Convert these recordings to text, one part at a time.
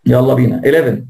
يلا بينا 11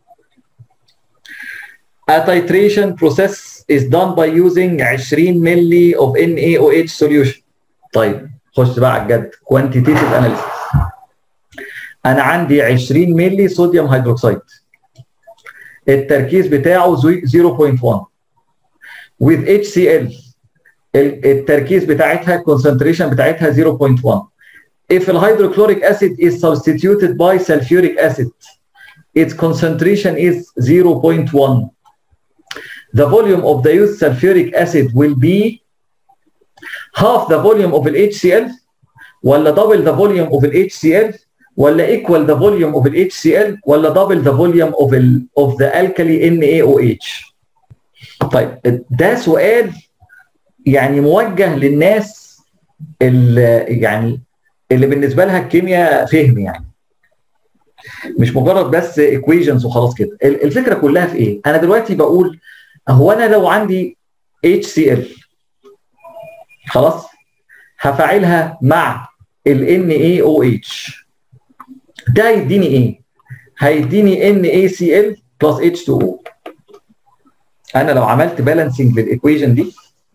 A titration process is done by using 20 ملي of NaOH solution. طيب خش بقى على الجد quantitative analysis. انا عندي 20 ملي صوديوم هيدروكسيد. التركيز بتاعه 0.1 with HCl التركيز بتاعتها concentration بتاعتها 0.1 if الهيدروكلوريك acid is substituted by sulfuric acid its concentration is 0.1 the volume of the used sulfuric acid will be half the volume of the HCl ولا double the volume of the HCl ولا equal the volume of the HCl ولا double the volume of the of the alkali NaOH طيب ده سؤال يعني موجه للناس اللي يعني اللي بالنسبه لها الكيمياء فهم يعني مش مجرد بس equations وخلاص كده الفكره كلها في ايه انا دلوقتي بقول هو انا لو عندي HCl خلاص هفعلها مع ال NaOH ده هيديني ايه هيديني NaCl بلس H2O انا لو عملت بالانسنج للايكويشن دي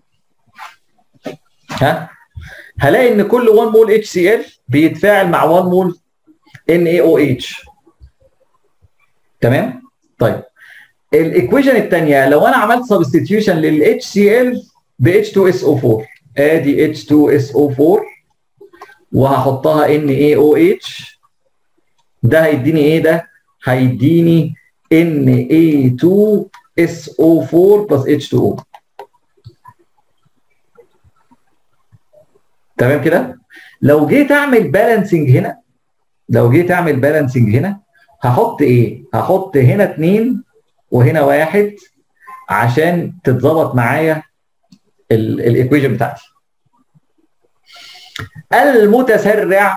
ها هلاقي ان كل 1 مول HCl بيتفاعل مع 1 مول NaOH تمام طيب الايكويشن الثانيه لو انا عملت سبستيتيوشن لل HCl ب H2SO4 ادي H2SO4 وهحطها NaOH ده هيديني ايه ده هيديني Na2 SO4 plus H2O تمام كده لو جيت اعمل بالانسنج هنا لو جيت اعمل بالانسنج هنا هحط ايه هحط هنا اتنين وهنا واحد عشان تتظبط معايا الايكويشن بتاعتي المتسرع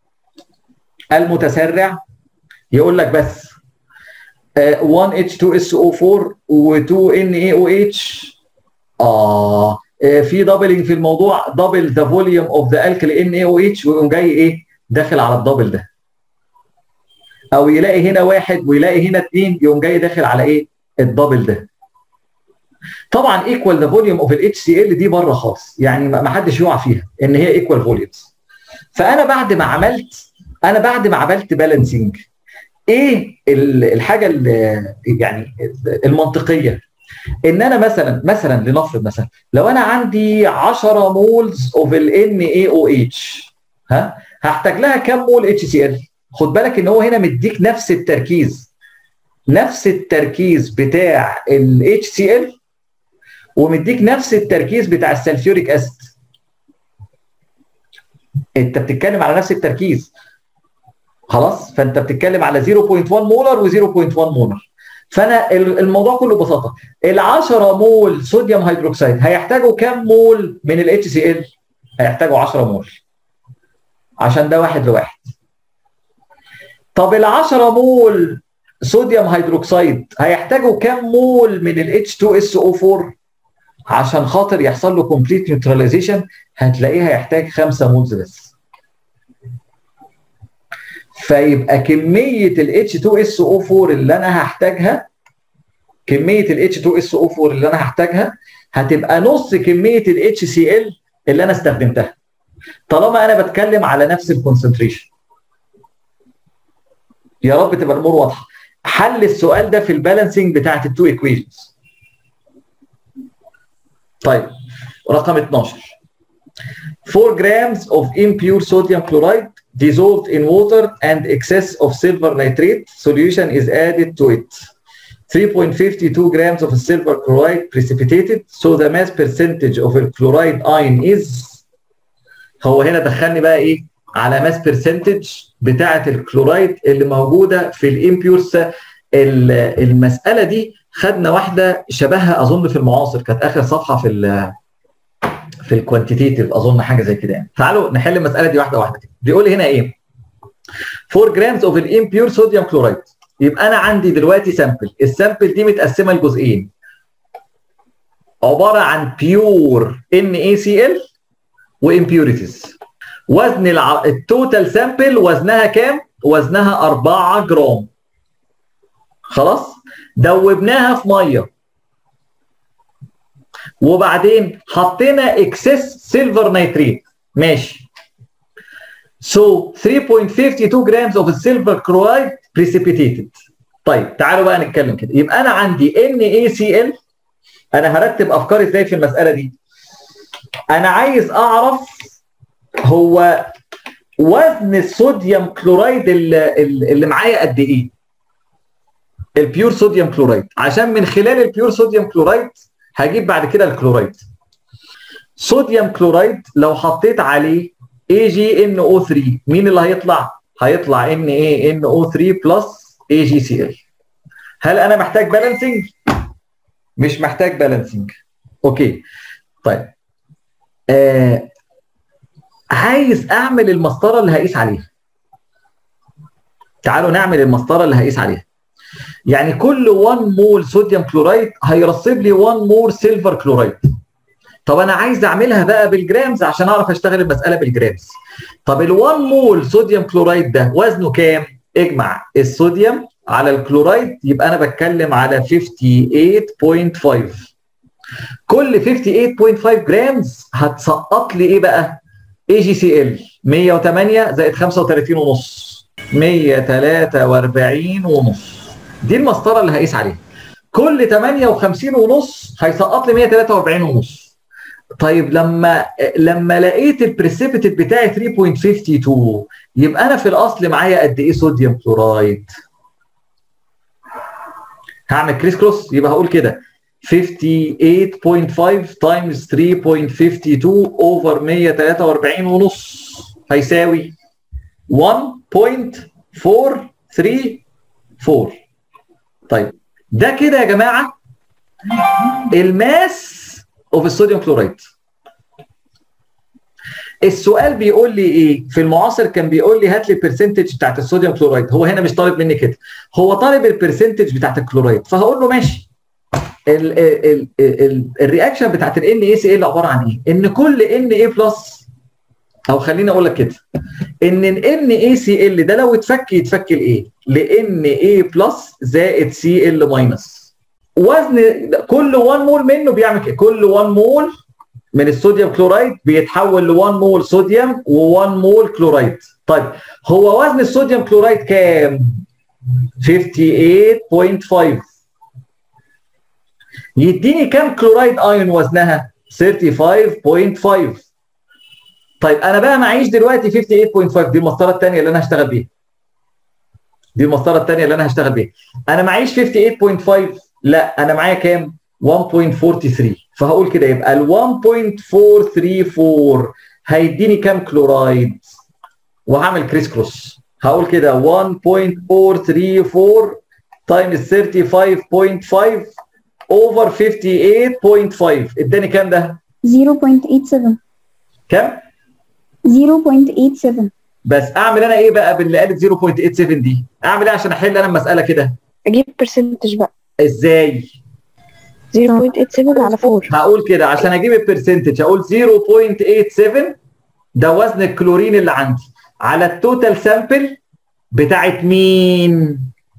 المتسرع يقول لك بس 1 H2SO4 و2 NaOH اه في دبلنج في الموضوع دبل ذا فوليوم اوف ذا الكلي NaOH ويقوم جاي ايه داخل على الدبل ده او يلاقي هنا واحد ويلاقي هنا اثنين يقوم جاي داخل على ايه الدبل ده طبعا ايكوال ذا فوليوم اوف الاتش سي ال دي بره خالص يعني ما حدش يقع فيها ان هي ايكوال فوليومز فانا بعد ما عملت انا بعد ما عملت بالانسنج ايه الحاجه اللي يعني المنطقيه ان انا مثلا مثلا لنفرض مثلا لو انا عندي 10 مولز اوف ال NaOH ها هحتاج لها كام مول HCl خد بالك ان هو هنا مديك نفس التركيز نفس التركيز بتاع ال HCl ومديك نفس التركيز بتاع السلفيوريك اسيد انت بتتكلم على نفس التركيز خلاص فانت بتتكلم على 0.1 مولر و0.1 مولر فانا الموضوع كله ببساطه ال 10 مول صوديوم هيدروكسيد هيحتاجوا كام مول من ال HCl؟ هيحتاجوا 10 مول عشان ده واحد لواحد طب ال 10 مول صوديوم هيدروكسيد هيحتاجوا كام مول من ال H2SO4 عشان خاطر يحصل له كومبليت نيوتراليزيشن هتلاقيه هيحتاج 5 مولز بس فيبقى كميه ال H2SO4 اللي انا هحتاجها كميه ال H2SO4 اللي انا هحتاجها هتبقى نص كميه ال HCl اللي انا استخدمتها طالما انا بتكلم على نفس الكونسنتريشن يا رب تبقى الامور واضحه حل السؤال ده في البالانسنج بتاعت التو ايكويشنز طيب رقم 12 4 grams of impure sodium chloride dissolved in water and excess of silver nitrate solution is added to it. 3.52 grams of silver chloride precipitated so the mass percentage of the chloride ion is هو هنا دخلني بقى ايه على ماس برسنتج بتاعه الكلورايد اللي موجوده في الامبيورس المساله دي خدنا واحده شبهها اظن في المعاصر كانت اخر صفحه في ال في الكوانتيتيف اظن حاجه زي كده يعني تعالوا نحل المساله دي واحده واحده كده بيقول لي هنا ايه 4 جرامز اوف الامبيور صوديوم كلورايد يبقى انا عندي دلوقتي سامبل السامبل دي متقسمه لجزئين عباره عن بيور NaCl وامبيوريتيز وزن الع... التوتال سامبل وزنها كام؟ وزنها 4 جرام خلاص دوبناها في ميه وبعدين حطينا اكسس سيلفر نيتريت ماشي So 3.52 grams of silver chloride precipitated. طيب تعالوا بقى نتكلم كده يبقى انا عندي NaCl انا هرتب افكاري ازاي في المساله دي انا عايز اعرف هو وزن الصوديوم كلورايد اللي, اللي معايا قد ايه البيور صوديوم كلورايد عشان من خلال البيور صوديوم كلورايد هجيب بعد كده الكلورايد صوديوم كلورايد لو حطيت عليه اي جي ان او 3 مين اللي هيطلع هيطلع ان ايه ان او 3 بلس اي جي سي ال هل انا محتاج بالانسنج مش محتاج بالانسنج اوكي طيب آه عايز اعمل المسطره اللي هقيس عليها تعالوا نعمل المسطره اللي هقيس عليها يعني كل 1 مول صوديوم كلورايد هيرسب لي 1 مول سيلفر كلورايد طب انا عايز اعملها بقى بالجرامز عشان اعرف اشتغل المساله بالجرامز طب ال 1 مول صوديوم كلورايد ده وزنه كام اجمع الصوديوم على الكلورايد يبقى انا بتكلم على 58.5 كل 58.5 جرامز هتسقط لي ايه بقى اي جي سي ال 108 زائد 35 ونص 143 ونص دي المسطره اللي هقيس عليها كل 58 ونص هيسقط لي 143 ونص طيب لما لما لقيت البريسيبيتد بتاعي 3.52 يبقى انا في الاصل معايا قد ايه صوديوم كلورايد هعمل كريس كروس يبقى هقول كده 58.5 تايمز 3.52 اوفر 143 ونص هيساوي 1.434 طيب ده كده يا جماعه الماس اوف الصوديوم كلورايد السؤال بيقول لي ايه في المعاصر كان بيقول لي هات لي البرسنتج بتاعت الصوديوم كلورايد هو هنا مش طالب مني كده هو طالب البرسنتج بتاعت الكلورايد فهقول له ماشي الرياكشن بتاعت ال ان اي سي ال عباره عن ايه ان كل ان اي بلس او خليني اقول لك كده ان ال ان اي سي ال ده لو اتفك يتفك لايه لان اي بلس زائد سي ال ماينس وزن كل 1 مول منه بيعمل كده كل 1 مول من الصوديوم كلورايد بيتحول ل 1 مول صوديوم و1 مول كلورايد طيب هو وزن الصوديوم كلورايد كام 58.5 يديني كام كلورايد ايون وزنها 35.5 طيب انا بقى معيش دلوقتي 58.5 دي المسطره الثانيه اللي انا هشتغل بيها دي المسطره الثانيه اللي انا هشتغل بيها انا معيش 58.5 لا انا معايا كام 1.43 فهقول كده يبقى ال 1.434 هيديني كام كلورايد وهعمل كريس كروس هقول كده 1.434 تايمز 35.5 اوفر 58.5 اداني كام ده 0.87 كام 0.87 بس اعمل انا ايه بقى باللي قالت 0.87 دي اعمل ايه عشان احل انا المساله كده اجيب برسنتج بقى ازاي 0.87 على 4 هقول كده عشان اجيب البرسنتج هقول 0.87 ده وزن الكلورين اللي عندي على التوتال سامبل بتاعت مين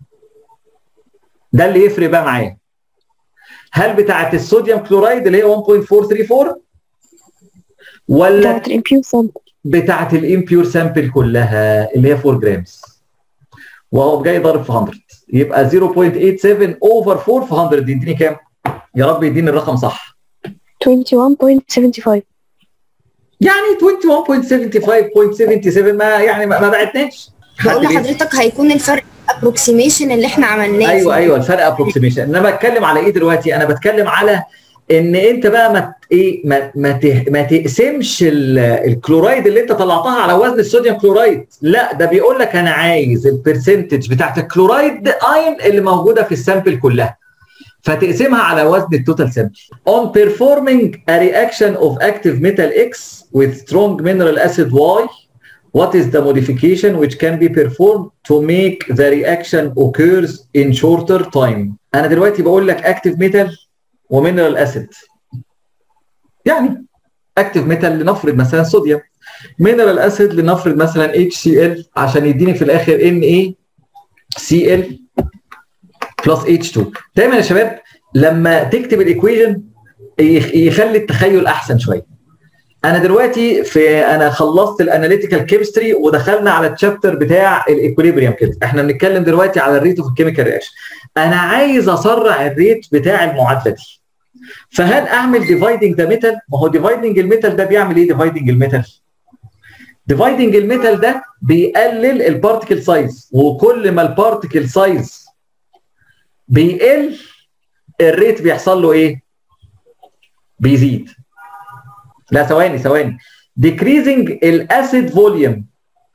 ده اللي يفرق بقى معايا هل بتاعت الصوديوم كلورايد اللي هي 1.434 ولا بتاعت الامبيور سامبل بتاعت الامبيور سامبل كلها اللي هي 4 جرامز وهو جاي ضارب في 100 يبقى 0.87 اوفر 4 في 100 يديني كام؟ يا رب يديني الرقم صح 21.75 يعني 21.75.77 ما يعني ما ما بعتناش بقول لحضرتك هيكون الفرق ابروكسيميشن اللي احنا عملناه ايوه في- ايوه الفرق ابروكسيميشن انا بتكلم على ايه دلوقتي انا بتكلم على ان انت بقى ما ت- ايه ما ما, ت- ما تقسمش ال- الكلورايد اللي انت طلعتها على وزن الصوديوم كلورايد لا ده بيقول لك انا عايز البرسنتج بتاعت الكلورايد اين اللي موجوده في السامبل كلها فتقسمها على وزن التوتال سامبل on performing a reaction of active metal X with strong mineral acid Y what is the modification which can be performed to make the reaction occurs in shorter time انا دلوقتي بقول لك active metal ومينرال اسيد يعني اكتف ميتال لنفرض مثلا صوديوم مينرال اسيد لنفرض مثلا HCl عشان يديني في الاخر Na Cl بلس H2 دايما يا شباب لما تكتب الايكويجن يخلي التخيل احسن شويه انا دلوقتي في انا خلصت الاناليتيكال كيمستري ودخلنا على الشابتر بتاع الايكوليبريم كده احنا بنتكلم دلوقتي على الريت اوف الكيميكال رياكشن انا عايز اسرع الريت بتاع المعادله دي فهل اعمل ديفايدنج ذا ميتال ما هو ديفايدنج الميتال ده بيعمل ايه ديفايدنج الميتال ديفايدنج الميتال ده بيقلل البارتيكل سايز وكل ما البارتيكل سايز بيقل الريت بيحصل له ايه بيزيد لا ثواني ثواني decreasing الاسيد فوليوم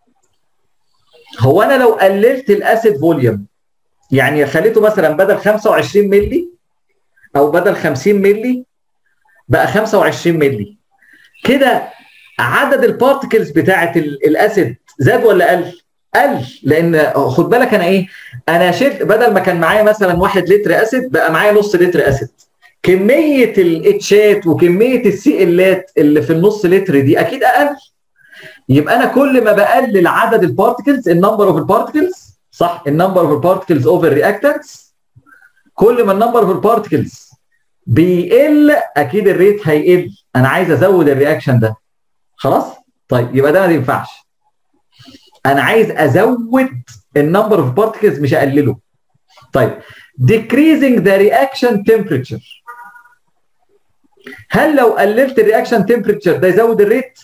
هو انا لو قللت الاسيد فوليوم يعني خليته مثلا بدل 25 مللي او بدل 50 مللي بقى 25 مللي كده عدد البارتكلز بتاعه الاسيد زاد ولا قل؟ قل لان خد بالك انا ايه؟ انا شلت بدل ما كان معايا مثلا 1 لتر اسيد بقى معايا نص لتر اسيد كميه الاتشات وكميه السي الات اللي في النص لتر دي اكيد اقل يبقى انا كل ما بقلل عدد البارتكلز النمبر اوف البارتكلز صح النمبر اوف البارتكلز اوفر رياكتنتس كل ما النمبر اوف البارتكلز بيقل اكيد الريت هيقل انا عايز ازود الرياكشن ده خلاص طيب يبقى ده ما ينفعش انا عايز ازود النمبر اوف بارتكلز مش اقلله طيب decreasing the reaction temperature هل لو قللت الرياكشن تمبريتشر ده يزود الريت؟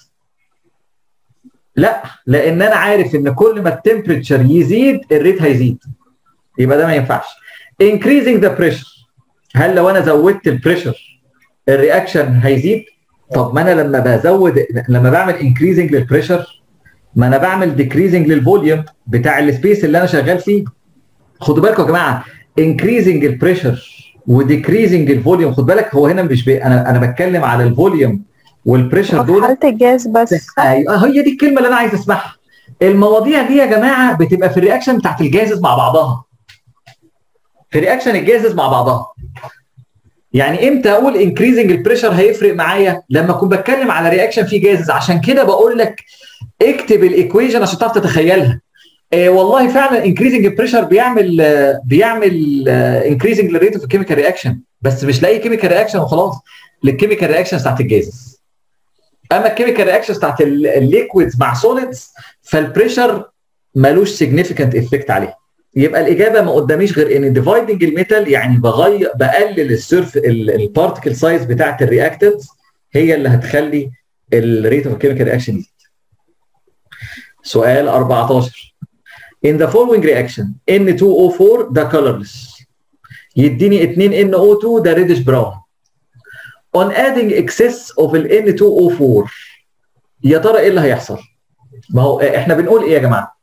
لا لان انا عارف ان كل ما التمبريتشر يزيد الريت هيزيد يبقى ده ما ينفعش increasing the pressure هل لو انا زودت البريشر الرياكشن هيزيد؟ طب ما انا لما بزود لما بعمل increasing للبريشر ما انا بعمل decreasing للفوليوم بتاع السبيس اللي انا شغال فيه خدوا بالكم يا جماعه increasing البريشر وديكريزنج الفوليوم خد بالك هو هنا مش بي... انا انا بتكلم على الفوليوم والبريشر في دول حالة الجاز بس ايوه هي دي الكلمه اللي انا عايز اسمعها المواضيع دي يا جماعه بتبقى في الرياكشن بتاعت الجازز مع بعضها في رياكشن الجازز مع بعضها يعني امتى اقول انكريزنج البريشر هيفرق معايا لما اكون بتكلم على رياكشن فيه جازز عشان كده بقول لك اكتب الايكويشن عشان تعرف تتخيلها آه والله فعلا انكريزنج البريشر بيعمل آه بيعمل انكريزنج للريت اوف الكيميكال رياكشن بس مش لاقي كيميكال رياكشن وخلاص للكيميكال رياكشن بتاعت الجازز اما الكيميكال رياكشن بتاعت الليكويدز مع سوليدز فالبريشر ملوش سيجنيفيكانت افكت عليه يبقى الاجابه ما قداميش غير ان ديفايدنج الميتال يعني بغير بقلل السيرف البارتكل سايز بتاعت الرياكتنتس هي اللي هتخلي الريت اوف كيميكال رياكشن يزيد سؤال 14 In the following reaction N2O4 ده colorless يديني 2 NO2 ده reddish brown On adding excess of ال N2O4 يا ترى ايه اللي هيحصل؟ ما هو احنا بنقول ايه يا جماعه؟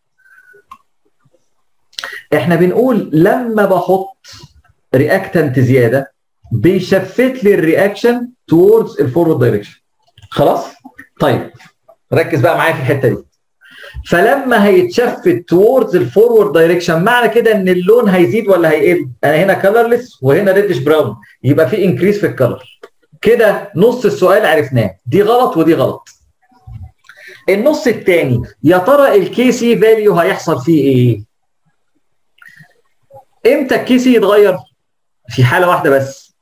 احنا بنقول لما بحط رياكتنت زياده بيشفت لي الرياكشن towards الفورورد دايركشن خلاص؟ طيب ركز بقى معايا في الحته دي فلما هيتشفت towards الفورورد دايركشن معنى كده ان اللون هيزيد ولا هيقل؟ انا هنا كلرلس وهنا ريدش براون يبقى في انكريس في الكلر كده نص السؤال عرفناه دي غلط ودي غلط النص الثاني يا ترى الكي سي فاليو هيحصل فيه ايه؟ امتى الكي سي يتغير؟ في حاله واحده بس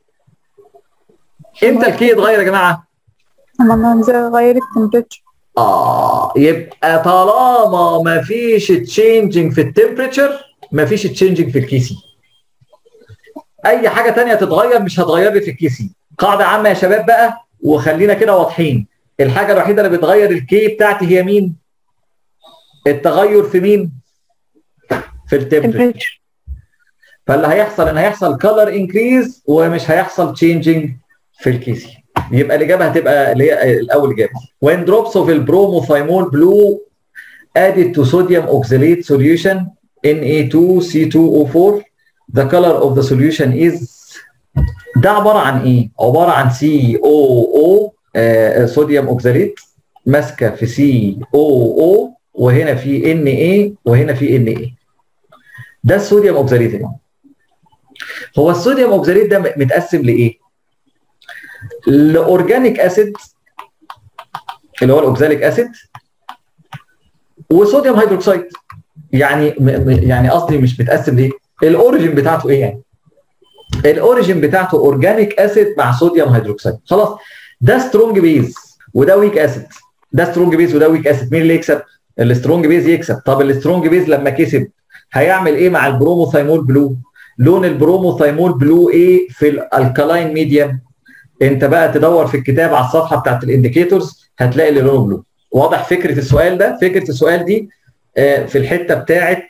امتى الكي يتغير يا جماعه؟ لما ننزل غير التمبريتشر اه يبقى طالما ما فيش تشينجنج في التمبريتشر ما فيش تشينجنج في الكي سي اي حاجه تانية تتغير مش هتغير لي في الكي سي قاعده عامه يا شباب بقى وخلينا كده واضحين الحاجه الوحيده اللي بتغير الكي بتاعتي هي مين التغير في مين في التمبريتشر فاللي هيحصل ان هيحصل كلر انكريز ومش هيحصل تشينجنج في الكي سي يبقى الاجابه هتبقى اللي هي الاول اجابه when drops of البروموثايمول blue added to sodium oxalate solution Na2C2O4 the color of the solution is ده عباره عن ايه؟ عباره عن COO آه صوديوم اوكزاليت ماسكه في COO وهنا في Na وهنا في Na ده الصوديوم اوكزاليت يعني. هو الصوديوم اوكزاليت ده متقسم لايه؟ الاورجانيك اسيد اللي هو الاوكزاليك اسيد وصوديوم هيدروكسيد يعني يعني قصدي مش متقسم ليه؟ الاوريجن بتاعته ايه يعني الاوريجن بتاعته اورجانيك اسيد مع صوديوم هيدروكسيد خلاص ده سترونج بيز وده ويك اسيد ده سترونج بيز وده ويك اسيد مين اللي يكسب السترونج بيز يكسب طب السترونج بيز لما كسب هيعمل ايه مع البروموثايمول بلو لون البروموثايمول بلو ايه في الالكالاين ميديم انت بقى تدور في الكتاب على الصفحه بتاعت الانديكيتورز هتلاقي اللي لونه بلو واضح فكره السؤال ده فكره السؤال دي آه، في الحته بتاعت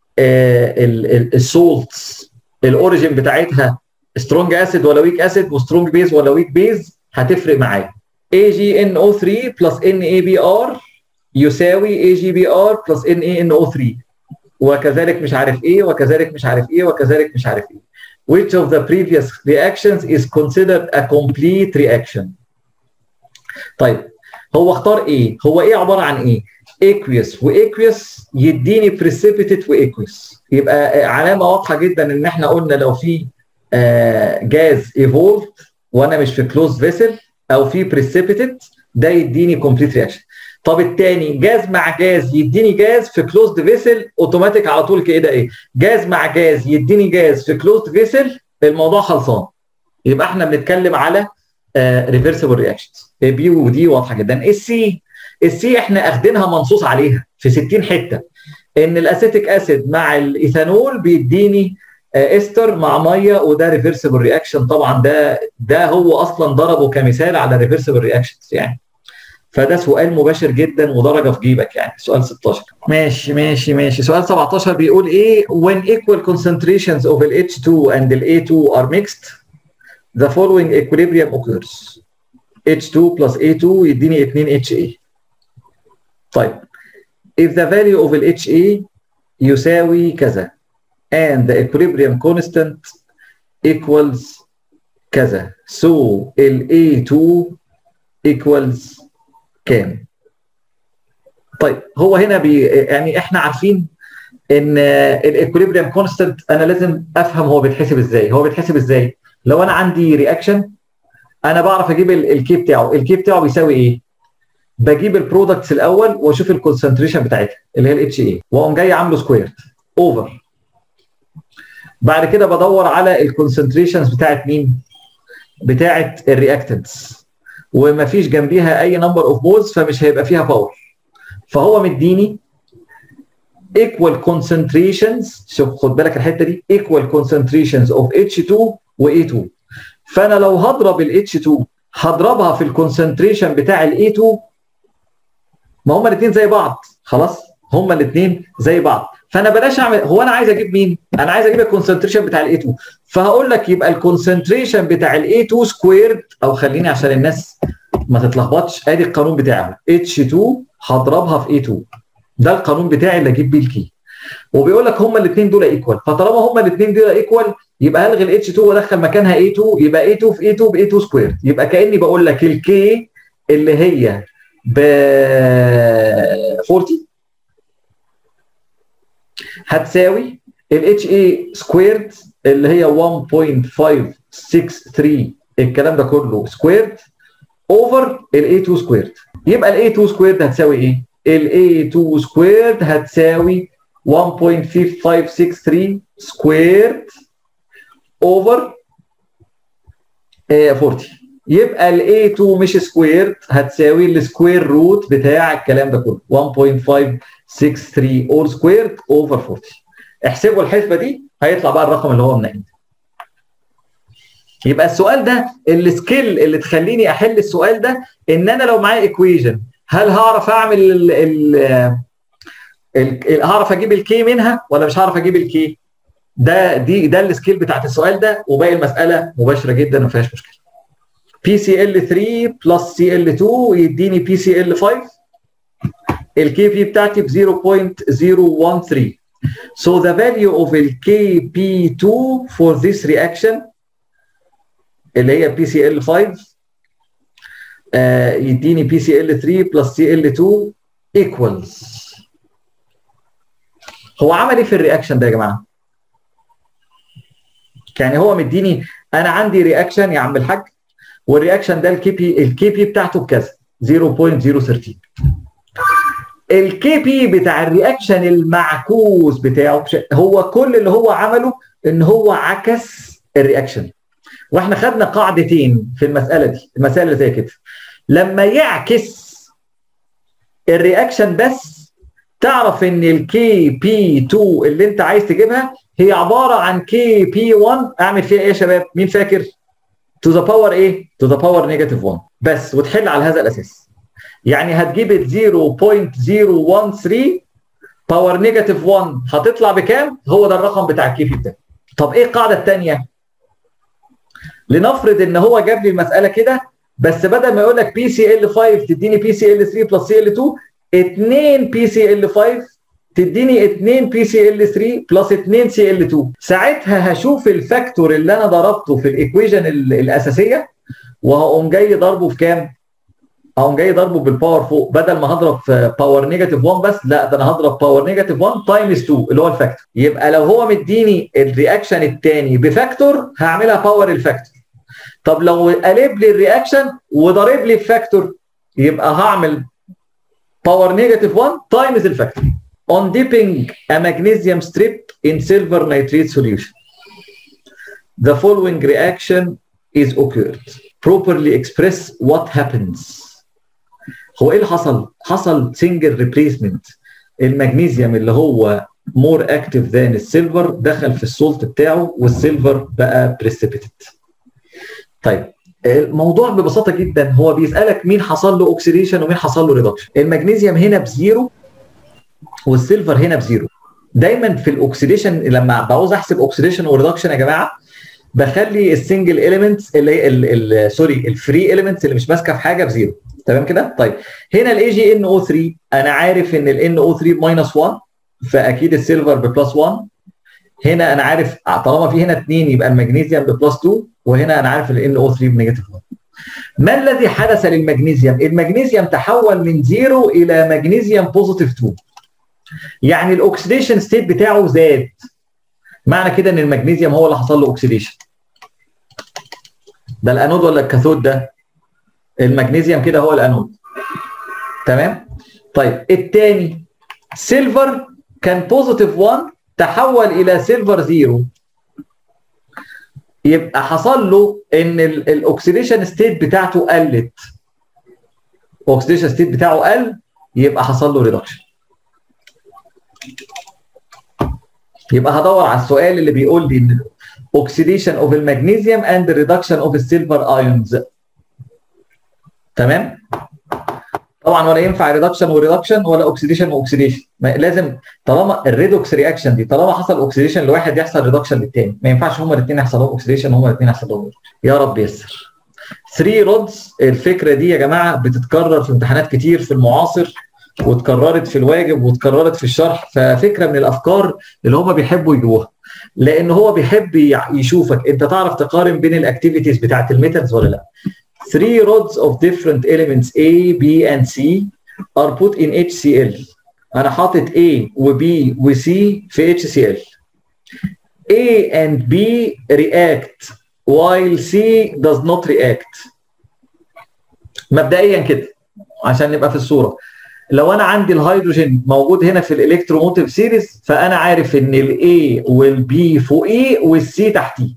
السولتس الاوريجن بتاعتها سترونج اسيد ولا ويك اسيد وسترونج بيز ولا ويك بيز هتفرق معايا AgNO3 بلس NaBr يساوي AgBr بلس NaNO3 وكذلك مش عارف ايه وكذلك مش عارف ايه وكذلك مش عارف ايه which of the previous reactions is considered a complete reaction طيب هو اختار ايه هو ايه عباره عن ايه aqueous واqueous يديني precipitate واqueous يبقى علامه واضحه جدا ان احنا قلنا لو في آه، جاز ايفولد وانا مش في كلوز فيسل او في precipitate ده يديني complete reaction طب التاني جاز مع جاز يديني جاز في كلوزد فيسل اوتوماتيك على طول كده ايه جاز مع جاز يديني جاز في كلوزد فيسل الموضوع خلصان يبقى احنا بنتكلم على ريفرسبل رياكشنز بي ودي واضحه جدا السي السي احنا اخدينها منصوص عليها في 60 حته ان الاسيتيك اسيد مع الايثانول بيديني آه، استر مع ميه وده ريفرسبل رياكشن طبعا ده ده هو اصلا ضربه كمثال على ريفرسبل رياكشنز يعني فده سؤال مباشر جدا ودرجه في جيبك يعني سؤال 16 ماشي ماشي ماشي سؤال 17 بيقول ايه when equal concentrations of ال H2 and ال A2 are mixed the following equilibrium occurs H2 plus A2 يديني 2 HA طيب if the value of ال HA يساوي كذا and the equilibrium constant equals كذا so ال A2 equals كام طيب هو هنا بي يعني احنا عارفين ان الايكوليبريم كونستنت انا لازم افهم هو بيتحسب ازاي هو بيتحسب ازاي لو انا عندي رياكشن انا بعرف اجيب الكي بتاعه الكي بتاعه بيساوي ايه بجيب البرودكتس الاول واشوف الكونسنتريشن بتاعتها اللي هي الاتش اي واقوم جاي عامله سكويرد اوفر بعد كده بدور على الكونسنتريشنز بتاعت مين بتاعت الرياكتنتس ومفيش جنبيها اي نمبر اوف مولز فمش هيبقى فيها باور فهو مديني equal concentrations شوف خد بالك الحته دي equal concentrations of H2 و A2 فانا لو هضرب ال H2 هضربها في الكونسنتريشن بتاع ال A2 ما هما الاثنين زي بعض خلاص هما الاثنين زي بعض فانا بلاش اعمل هو انا عايز اجيب مين؟ انا عايز اجيب الكونسنتريشن بتاع ال A2 فهقول لك يبقى الكونسنتريشن بتاع ال A2 سكويرد او خليني عشان الناس ما تتلخبطش ادي القانون بتاعه H2 هضربها في A2 ده القانون بتاعي اللي اجيب بيه الكي وبيقول لك هما الاثنين دول ايكوال فطالما هما الاثنين دول ايكوال يبقى الغي الاتش 2 وادخل مكانها A2 يبقى A2 في A2 ب A2 سكوير يبقى كاني بقول لك الكي اللي هي ب 40 هتساوي الاتش اي سكويرد اللي هي 1.563 الكلام ده كله سكويرد اوفر الاي 2 سكويرد يبقى الاي 2 سكويرد هتساوي ايه؟ الاي 2 سكويرد هتساوي 1.5563 سكويرد اوفر 40 يبقى الاي 2 مش سكويرد هتساوي السكوير روت بتاع الكلام ده كله 1.563 اول سكويرد اوفر 40 احسبوا الحسبه دي هيطلع بقى الرقم اللي هو منين يبقى السؤال ده السكيل اللي تخليني احل السؤال ده ان انا لو معايا ايكويجن هل هعرف اعمل ال ال ال هعرف اجيب الكي منها ولا مش هعرف اجيب الكي ده دي ده السكيل بتاعت السؤال ده وباقي المساله مباشره جدا ما فيهاش مشكله بي سي ال 3 بلس سي ال 2 يديني بي سي ال 5 الكي بي بتاعتي ب 0.013 so the value of ال KP2 for this reaction اللي هي بي سي ال 5 آه يديني بي سي ال 3 بلس سي ال 2 equals هو عمل ايه في الرياكشن ده يا جماعه؟ يعني هو مديني انا عندي رياكشن يا عم الحاج والرياكشن ده الكي بي الكي بي بتاعته بكذا 0.013 الكي بي بتاع الرياكشن المعكوس بتاعه هو كل اللي هو عمله ان هو عكس الرياكشن واحنا خدنا قاعدتين في المساله دي المساله اللي زي كده لما يعكس الرياكشن بس تعرف ان الكي بي 2 اللي انت عايز تجيبها هي عباره عن كي بي 1 اعمل فيها ايه يا شباب مين فاكر تو ذا باور ايه تو ذا باور نيجاتيف 1 بس وتحل على هذا الاساس يعني هتجيب ال 0.013 باور نيجاتيف 1 هتطلع بكام هو ده الرقم بتاع الكي بي بتاعك طب ايه القاعده الثانيه لنفرض ان هو جاب لي المساله كده بس بدل ما يقول لك بي سي ال 5 تديني بي سي ال 3 بلس سي ال 2 2 بي سي ال 5 تديني 2 بي سي ال 3 بلس 2 سي ال 2 ساعتها هشوف الفاكتور اللي انا ضربته في الايكويشن الاساسيه وهقوم جاي ضربه في كام؟ هقوم جاي ضربه بالباور فوق بدل ما هضرب في باور نيجاتيف 1 بس لا ده انا هضرب باور نيجاتيف 1 تايمز 2 اللي هو الفاكتور يبقى لو هو مديني الرياكشن الثاني بفاكتور هعملها باور الفاكتور طب لو قلب لي الرياكشن وضرب لي الفاكتور يبقى هعمل باور نيجاتيف 1 تايمز الفاكتور on dipping a magnesium strip in silver nitrate solution the following reaction is occurred properly express what happens هو ايه اللي حصل؟ حصل سنجل ريبليسمنت المغنيسيوم اللي هو مور اكتف ذان السيلفر دخل في السولت بتاعه والسيلفر بقى بريسيبيتد. طيب الموضوع ببساطه جدا هو بيسالك مين حصل له اوكسيديشن ومين حصل له ريدكشن. المغنيسيوم هنا بزيرو والسيلفر هنا بزيرو. دايما في الاوكسيديشن لما بعوز احسب اوكسيديشن وريدكشن يا جماعه بخلي السنجل اليمنتس اللي هي سوري الفري اليمنتس اللي مش ماسكه في حاجه بزيرو. تمام كده؟ طيب هنا الاي جي ان او 3 انا عارف ان الان او 3 بماينس 1 فاكيد السيلفر ببلس 1 هنا انا عارف طالما في هنا 2 يبقى المغنيسيوم ببلس 2 وهنا انا عارف الان او 3 بنيجاتيف 1 ما الذي حدث للمغنيسيوم؟ المغنيسيوم تحول من زيرو الى مغنيسيوم بوزيتيف 2 يعني الاكسديشن ستيت بتاعه زاد معنى كده ان المغنيسيوم هو اللي حصل له اوكسيديشن ده الانود ولا الكاثود ده؟ المغنيسيوم كده هو الانود تمام طيب الثاني سيلفر كان بوزيتيف 1 تحول الى سيلفر زيرو يبقى حصل له ان الاكسيديشن ستيت بتاعته قلت الاكسيديشن ستيت بتاعه قل يبقى حصل له ريدكشن يبقى هدور على السؤال اللي بيقول لي ان oxidation of المغنيسيوم and reduction of السيلفر ايونز تمام طبعا ولا ينفع ريدكشن وريدكشن ولا اوكسيديشن واوكسيديشن لازم طالما الريدوكس رياكشن دي طالما حصل اوكسيديشن لواحد يحصل ريدكشن للتاني ما ينفعش هما الاثنين يحصل لهم اوكسيديشن وهما الاثنين يحصل لهم يا رب يسر 3 رودز الفكره دي يا جماعه بتتكرر في امتحانات كتير في المعاصر واتكررت في الواجب واتكررت في الشرح ففكره من الافكار اللي هم بيحبوا يجوها لان هو بيحب يشوفك انت تعرف تقارن بين الاكتيفيتيز بتاعت الميتالز ولا لا three rods of different elements A, B and C are put in HCl. أنا حاطط A و B و C في HCl. A and B react while C does not react. مبدئيا كده عشان نبقى في الصورة. لو أنا عندي الهيدروجين موجود هنا في الإلكتروموتيف سيريز فأنا عارف إن ال A وال B فوقيه وال C تحتيه.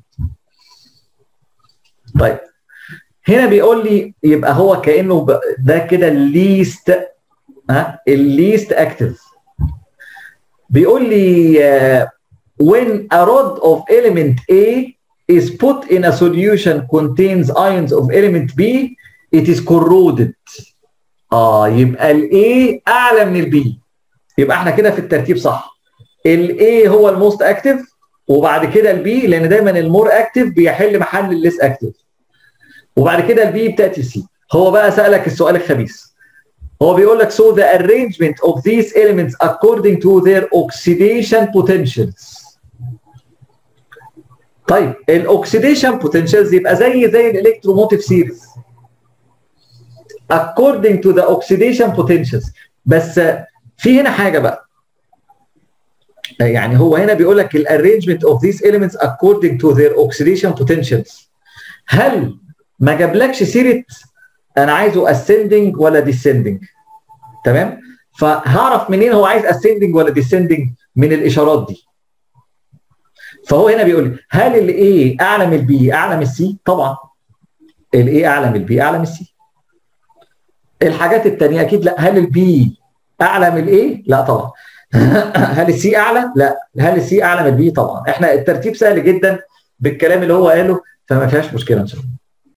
طيب هنا بيقول لي يبقى هو كانه ده كده الليست ها الليست اكتف بيقول لي uh, when a rod of element A is put in a solution contains ions of element B it is corroded اه يبقى ال A اعلى من ال B يبقى احنا كده في الترتيب صح ال A هو الموست اكتف وبعد كده ال B لان دايما المور اكتف بيحل محل الليس اكتف وبعد كده البي بتاتي سي هو بقى سالك السؤال الخبيث هو بيقول لك so the arrangement of these elements according to their oxidation potentials طيب الاوكسيديشن potentials يبقى زي زي الالكتروموتيف سيريز according to the oxidation potentials بس في هنا حاجه بقى يعني هو هنا بيقول لك الارينجمنت of these elements according to their oxidation potentials هل ما جابلكش سيره انا عايزه ascending ولا descending تمام فهعرف منين هو عايز اسcending ولا descending من الاشارات دي فهو هنا بيقول لي هل الاي اعلى من البي اعلى من السي طبعا الاي اعلى من البي اعلى من السي الحاجات التانية اكيد لا هل البي اعلى من الاي لا طبعا هل السي اعلى لا هل السي اعلى من البي طبعا احنا الترتيب سهل جدا بالكلام اللي هو قاله فما فيهاش مشكله ان شاء الله